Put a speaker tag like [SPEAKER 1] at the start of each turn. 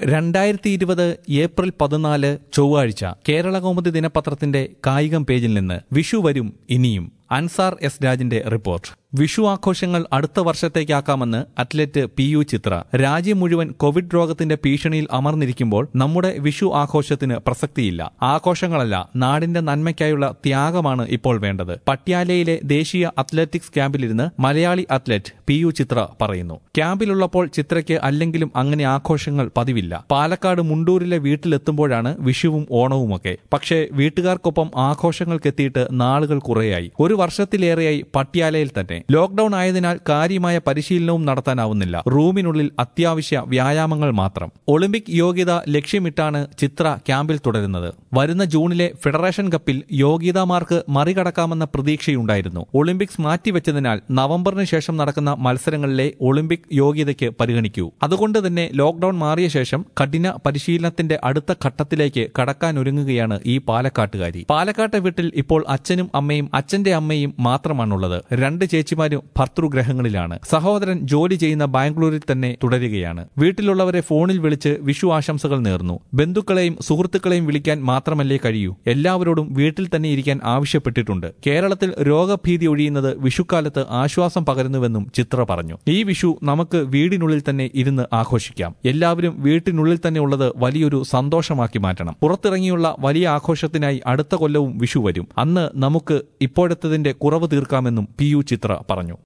[SPEAKER 1] രണ്ടായിരത്തി ഇരുപത് ഏപ്രിൽ പതിനാല് ചൊവ്വാഴ്ച കേരള കൗമുദി ദിനപത്രത്തിന്റെ കായികം പേജിൽ നിന്ന് വിഷു വരും ഇനിയും അൻസാർ എസ് രാജിന്റെ റിപ്പോർട്ട് വിഷു ആഘോഷങ്ങൾ അടുത്ത വർഷത്തേക്കാക്കാമെന്ന് അത്ലറ്റ് പി യു ചിത്ര രാജ്യം മുഴുവൻ കോവിഡ് രോഗത്തിന്റെ ഭീഷണിയിൽ അമർന്നിരിക്കുമ്പോൾ നമ്മുടെ വിഷു ആഘോഷത്തിന് പ്രസക്തിയില്ല ആഘോഷങ്ങളല്ല നാടിന്റെ നന്മയ്ക്കായുള്ള ത്യാഗമാണ് ഇപ്പോൾ വേണ്ടത് പട്യാലയിലെ ദേശീയ അത്ലറ്റിക്സ് ക്യാമ്പിലിരുന്ന് Malayali athlete P U Chithra പറയുന്നു ക്യാമ്പിലുള്ളപ്പോൾ ചിത്രയ്ക്ക് അല്ലെങ്കിലും അങ്ങനെ ആഘോഷങ്ങൾ പതിവില്ല പാലക്കാട് മുണ്ടൂരിലെ വീട്ടിലെത്തുമ്പോഴാണ് വിഷുവും ഓണവുമൊക്കെ പക്ഷേ വീട്ടുകാർക്കൊപ്പം ആഘോഷങ്ങൾക്കെത്തിയിട്ട് നാളുകൾ കുറേയായി ഒരു വർഷത്തിലേറെയായി പട്യാലയിൽ തന്നെ ലോക്ഡൌൺ ആയതിനാൽ കാര്യമായ പരിശീലനവും നടത്താനാവുന്നില്ല റൂമിനുള്ളിൽ അത്യാവശ്യ വ്യായാമങ്ങൾ മാത്രം ഒളിമ്പിക് യോഗ്യത ലക്ഷ്യമിട്ടാണ് ചിത്ര ക്യാമ്പിൽ തുടരുന്നത് വരുന്ന ജൂണിലെ ഫെഡറേഷൻ കപ്പിൽ യോഗ്യതാമാർക്ക് മറികടക്കാമെന്ന പ്രതീക്ഷയുണ്ടായിരുന്നു ഒളിമ്പിക്സ് മാറ്റിവെച്ചതിനാൽ നവംബറിന് ശേഷം നടക്കുന്ന മത്സരങ്ങളിലെ ഒളിമ്പിക് യോഗ്യതയ്ക്ക് പരിഗണിക്കൂ അതുകൊണ്ട് തന്നെ ലോക്ഡൌൺ മാറിയ ശേഷം കഠിന പരിശീലനത്തിന്റെ അടുത്ത ഘട്ടത്തിലേക്ക് കടക്കാനൊരുങ്ങുകയാണ് ഈ പാലക്കാട്ടുകാരി പാലക്കാട്ടെ വീട്ടിൽ ഇപ്പോൾ അച്ഛനും അമ്മയും അച്ഛന്റെ അമ്മയും മാത്രമാണുള്ളത് രണ്ട് ചേച്ചിമാരും ഭർത്തൃഗ്രഹങ്ങളിലാണ് സഹോദരൻ ജോലി ചെയ്യുന്ന ബാംഗ്ലൂരിൽ തന്നെ തുടരുകയാണ് വീട്ടിലുള്ളവരെ ഫോണിൽ വിളിച്ച് വിഷു ആശംസകൾ നേർന്നു ബന്ധുക്കളെയും സുഹൃത്തുക്കളെയും വിളിക്കാൻ മാത്രമല്ലേ കഴിയൂ എല്ലാവരോടും വീട്ടിൽ തന്നെ ഇരിക്കാൻ ആവശ്യപ്പെട്ടിട്ടുണ്ട് കേരളത്തിൽ രോഗഭീതി ഒഴിയുന്നത് വിഷുക്കാലത്ത് ആശ്വാസം പകരുന്നുവെന്നും ചിത്ര പറഞ്ഞു ഈ വിഷു നമുക്ക് വീടിനുള്ളിൽ തന്നെ ഇരുന്ന് ആഘോഷിക്കാം എല്ലാവരും വീട്ടിനുള്ളിൽ തന്നെ ഉള്ളത് വലിയൊരു സന്തോഷമാക്കി മാറ്റണം പുറത്തിറങ്ങിയുള്ള വലിയ ആഘോഷത്തിനായി അടുത്ത കൊല്ലവും വിഷു വരും അന്ന് നമുക്ക് ഇപ്പോഴത്തതിന്റെ കുറവ് തീർക്കാമെന്നും പി യു ചിത്ര പറഞ്ഞു